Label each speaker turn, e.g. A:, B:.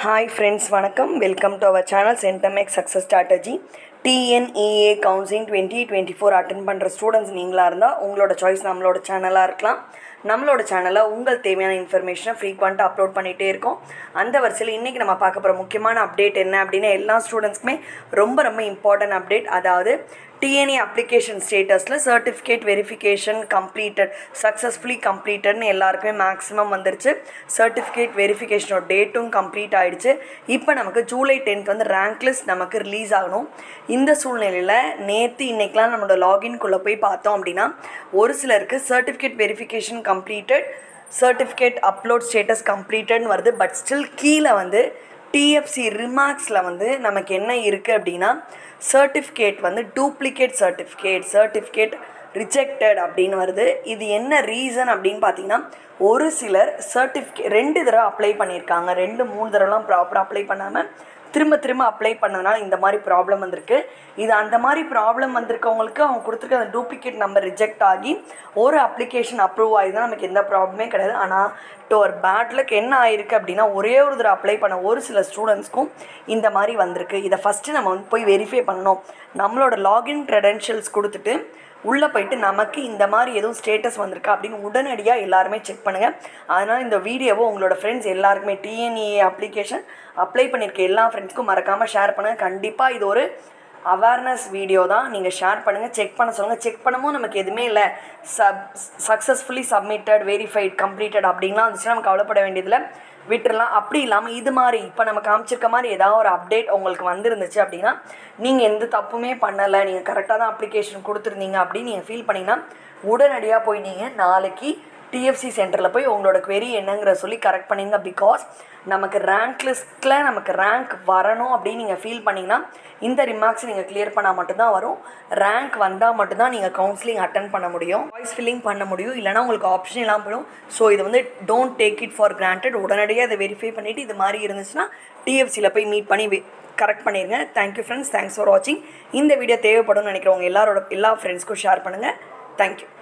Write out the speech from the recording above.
A: hi friends வணக்கம் welcome to our channel சென்டமெக் success strategy TNEA counselling twenty twenty four attend பண்ணுற students நீங்களாக இருந்தால் உங்களோட சாய்ஸ் நம்மளோட சேனலாக இருக்கலாம் நம்மளோட சேனலில் உங்கள் தேவையான இன்ஃபர்மேஷனை ஃப்ரீக்வெண்ட்டாக அப்லோட் பண்ணிகிட்டே இருக்கோம் அந்த வரிசையில் இன்றைக்கி நம்ம பார்க்க போகிற முக்கியமான அப்டேட் என்ன அப்படின்னு எல்லா ஸ்டூடெண்ட்ஸ்க்குமே ரொம்ப ரொம்ப இம்பார்ட்டன்ட் அப்டேட் அதாவது டிஎன்ஏ அப்ளிகேஷன் ஸ்டேட்டஸில் சர்டிஃபிகேட் வெரிஃபிகேஷன் கம்ப்ளீட்டட் சக்ஸஸ்ஃபுல்லி கம்ப்ளீட்டட்னு எல்லாருக்குமே மேக்ஸிமம் வந்துருச்சு சர்டிஃபிகேட் வெரிஃபிகேஷனோட டேட்டும் கம்ப்ளீட் ஆகிடுச்சு இப்போ நமக்கு ஜூலை டென்த் வந்து ரேங்க் லிஸ்ட் நமக்கு ரிலீஸ் ஆகணும் இந்த சூழ்நிலையில் நேற்று இன்றைக்கெலாம் நம்மளோட லாகின்குள்ளே போய் பார்த்தோம் அப்படின்னா ஒரு சிலருக்கு certificate verification completed certificate upload status கம்ப்ளீட்டட்னு வருது பட் ஸ்டில் கீழே வந்து டிஎஃப்சி ரிமார்க்ஸில் வந்து நமக்கு என்ன இருக்குது அப்படின்னா சர்டிஃபிகேட் வந்து டூப்ளிகேட் சர்டிஃபிகேட் சர்டிஃபிகேட் ரிஜெக்டட் அப்படின்னு வருது இது என்ன ரீசன் அப்படின்னு பார்த்தீங்கன்னா ஒரு சிலர் சர்டிஃபிகேட் ரெண்டு தடவை அப்ளை பண்ணியிருக்காங்க ரெண்டு மூணு தடவைலாம் ப்ராப்பராக அப்ளை பண்ணாமல் திரும்ப திரும்ப அப்ளை பண்ணதுனால இந்த மாதிரி ப்ராப்ளம் வந்திருக்கு இது அந்த மாதிரி ப்ராப்ளம் வந்திருக்கவங்களுக்கு அவங்க கொடுத்துருக்க அந்த டூப்ளிகேட் நம்பர் ரிஜெக்ட் ஆகி ஒரு அப்ளிகேஷன் அப்ரூவ் ஆகிதான் நமக்கு எந்த ப்ராப்ளமே கிடையாது ஆனால் டு ஒரு பேட்லுக்கு என்ன ஆயிருக்கு அப்படின்னா ஒரே ஒரு தடவை அப்ளை பண்ண ஒரு சில ஸ்டூடெண்ட்ஸ்க்கும் இந்த மாதிரி வந்திருக்கு இதை ஃபஸ்ட்டு நம்ம வந்து போய் வெரிஃபை பண்ணணும் நம்மளோட லாகின் க்ரெடென்ஷியல்ஸ் கொடுத்துட்டு உள்ளே போயிட்டு நமக்கு இந்த மாதிரி எதுவும் ஸ்டேட்டஸ் வந்திருக்கா அப்படின்னு உடனடியாக எல்லாருமே செக் பண்ணுங்கள் அதனால் இந்த வீடியோவை உங்களோட ஃப்ரெண்ட்ஸ் எல்லாருக்குமே டிஎன்இஏ அப்ளிகேஷன் அப்ளை பண்ணியிருக்க எல்லா ஃப்ரெண்ட்ஸ்க்கும் மறக்காமல் ஷேர் பண்ணுங்கள் கண்டிப்பாக இது ஒரு அவேர்னஸ் வீடியோ தான் நீங்கள் ஷேர் பண்ணுங்கள் செக் பண்ண சொல்லுங்கள் செக் பண்ணும்போது நமக்கு எதுவுமே இல்லை sub successfully submitted verified completed அப்படின்லாம் வந்துச்சுன்னா நம்ம கவலைப்பட வேண்டியதில்லை விட்டுறலாம் அப்படி இல்லாமல் இது மாதிரி இப்போ நம்ம காமிச்சிருக்க மாதிரி ஏதாவது ஒரு அப்டேட் உங்களுக்கு வந்துருந்துச்சு அப்படின்னா நீங்கள் எந்த தப்புமே பண்ணலை நீங்கள் கரெக்டாக தான் அப்ளிகேஷன் கொடுத்துருந்தீங்க அப்படின்னு நீங்கள் ஃபீல் பண்ணிங்கன்னா உடனடியாக போய் நீங்கள் நாளைக்கு டிஎஃப்சி சென்டரில் போய் உங்களோட query என்னங்கிற சொல்லி கரெக்ட் பண்ணிங்க பிகாஸ் நமக்கு ரேங்க் லிஸ்ட்டில் நமக்கு ரேங்க் வரணும் அப்படின்னு நீங்கள் ஃபீல் பண்ணிங்கன்னா இந்த ரிமார்க்ஸ் நீங்கள் கிளியர் பண்ணால் மட்டும்தான் வரும் ரேங்க் வந்தால் மட்டும்தான் நீங்கள் கவுன்சிலிங் அட்டன் பண்ண முடியும் வாய்ஸ் ஃபில்லிங் பண்ண முடியும் இல்லைனா உங்களுக்கு ஆப்ஷன் இல்லாமல் போயிடும் ஸோ இது வந்து don't take it for granted உடனடியாக அதை வெரிஃபை பண்ணிவிட்டு இது மாதிரி இருந்துச்சுன்னா டிஎஃப்சியில் போய் மீட் பண்ணி கரெக்ட் பண்ணிடுங்க தேங்க்யூ ஃப்ரெண்ட்ஸ் தேங்க்ஸ் ஃபார் வாட்சிங் இந்த வீடியோ தேவைப்படும்னு நினைக்கிறவங்க எல்லாரோட எல்லா ஃப்ரெண்ட்ஸ்க்கும் ஷேர் பண்ணுங்கள் தேங்க்யூ